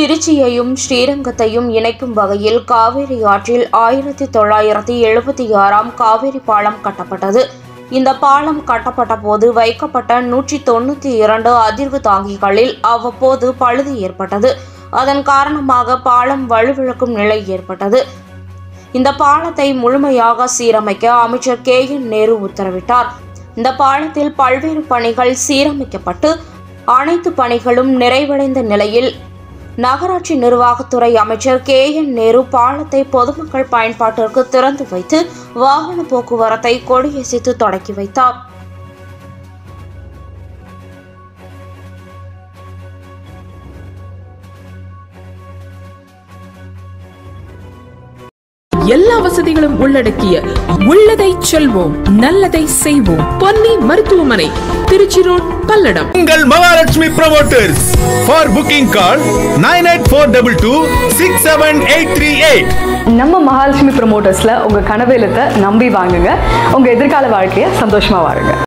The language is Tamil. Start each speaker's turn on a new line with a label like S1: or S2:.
S1: திருச்சியையும் ஸ்ரீரங்கத்தையும் இணைக்கும் வகையில் காவேரி ஆற்றில் ஆயிரத்தி தொள்ளாயிரத்தி எழுபத்தி ஆறாம் காவேரி பாலம் கட்டப்பட்டது இந்த பாலம் கட்டப்பட்ட போது வைக்கப்பட்ட நூற்றி தொண்ணூற்றி இரண்டு அதிர்வு தாங்கிகளில் அவ்வப்போது பழுது ஏற்பட்டது அதன் காரணமாக பாலம் வலுவிழக்கும் நிலை ஏற்பட்டது இந்த பாலத்தை முழுமையாக சீரமைக்க அமைச்சர் கே என் நேரு உத்தரவிட்டார் இந்த பாலத்தில் பல்வேறு பணிகள் சீரமைக்கப்பட்டு அனைத்து பணிகளும் நிறைவடைந்த நிலையில் நகராட்சி நிர்வாகத்துறை அமைச்சர் கே என் நேரு பாலத்தை பொதுமக்கள் பயன்பாட்டிற்கு திறந்து வைத்து வாகன போக்குவரத்தை கொடியசைத்து தொடக்கி வைத்தார்
S2: எல்லா வசதிகளும் உள்ளடக்கிய உள்ளதை செல்வோம் நல்லதை செய்வோம் பொன்னி மருத்துவமனை திருச்சி ரோட் பல்லடம்
S3: உங்கள் Mahalakshmi promoters for booking call nine eight four double two six seven eight three eight
S4: நம்ம மகாலட்சுமி ப்ரமோட்டர்ஸ்ல உங்க கனவு இல்லத்தை நம்பி வாங்குங்க உங்க எதிர்கால வாழ்க்கையை சந்தோஷமா வாழுங்க